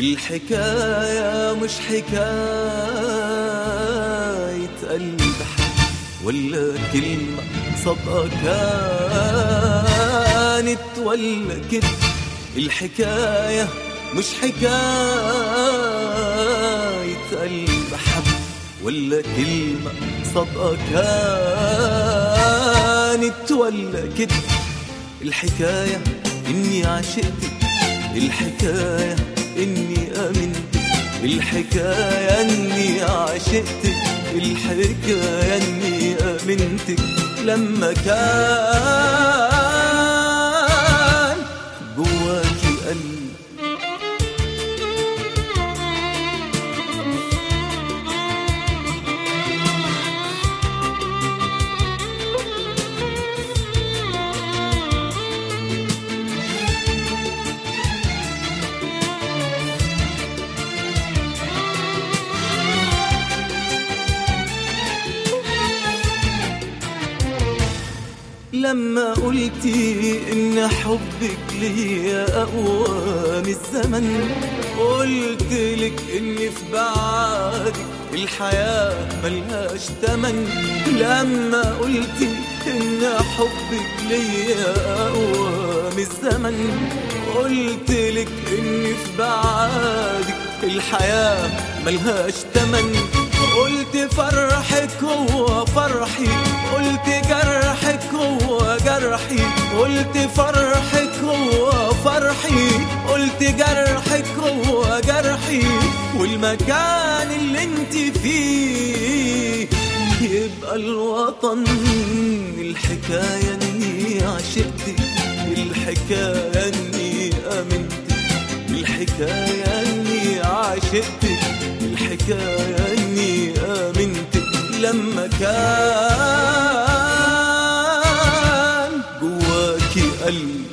الحكاية مش حكاية قلب حب ولا كلمة صدقة كانت ولا كده الحكاية مش حكاية قلب حب ولا كلمة صدقة كانت ولا كده الحكاية إني عشقتك الحكاية إني آمنت الحكاية إني عشقتك الحكاية إني آمنتك لما كان جواكي قلب لما قلتي ان حبك ليا اقوى من الزمن قلت لك اني في بعدك الحياة ملهاش تمن لما قلتي ان حبك ليا اقوى من الزمن قلت لك اني في بعدك الحياة ملهاش تمن قلت فرحك هو فرحي قلت جرحك هو جرحي قلت فرحك هو فرحي قلت جرحك هو جرحي والمكان اللي انت فيه يبقى الوطن الحكاية اني عشقتك الحكاية اني امنتك الحكاية اني عشقتك الحكاية اني امنتك لما كان جواكي قلب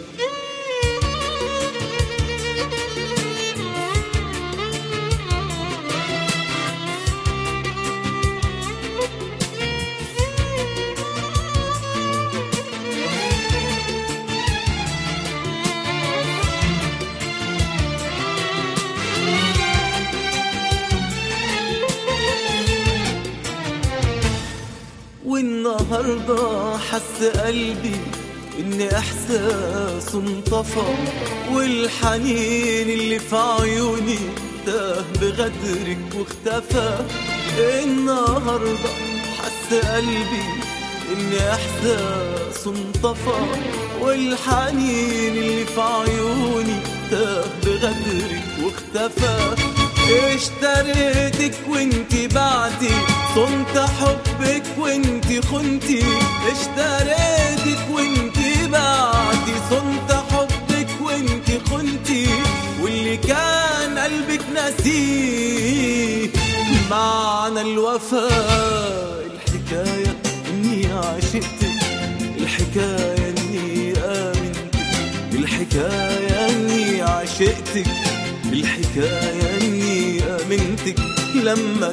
والنهاردة حس قلبي إن إحساسه انطفى والحنين اللي في عيوني تاه بغدرك واختفى النهاردة حس قلبي إن إحساسه انطفى والحنين اللي في عيوني تاه بغدرك واختفى اشتريتك وانت بعدي صنت حبك وانت خنتي اشتريتك وانت بعدي صنت حبك وانت خنتي واللي كان قلبك نسيه معنى الوفاء الحكاية اني عشقتك الحكاية اني امنتك الحكاية اني عشقتك الحكاية اني امنتك لما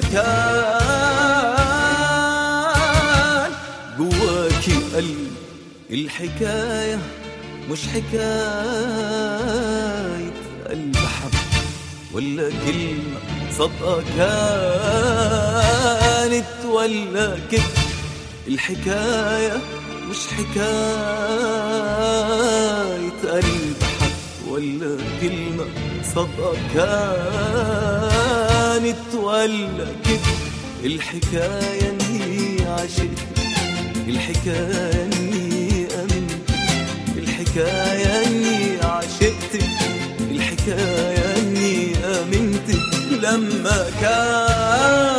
كان جواكي قلب الحكاية مش حكاية قلب حب ولا كلمة صدقة كانت ولا كده الحكاية مش حكاية قلب حب ولا كلمة صدقة كانت ولا كده الحكاية اني عشقت الحكاية اني امنت الحكاية اني عشقتك الحكاية اني امنتك لما كان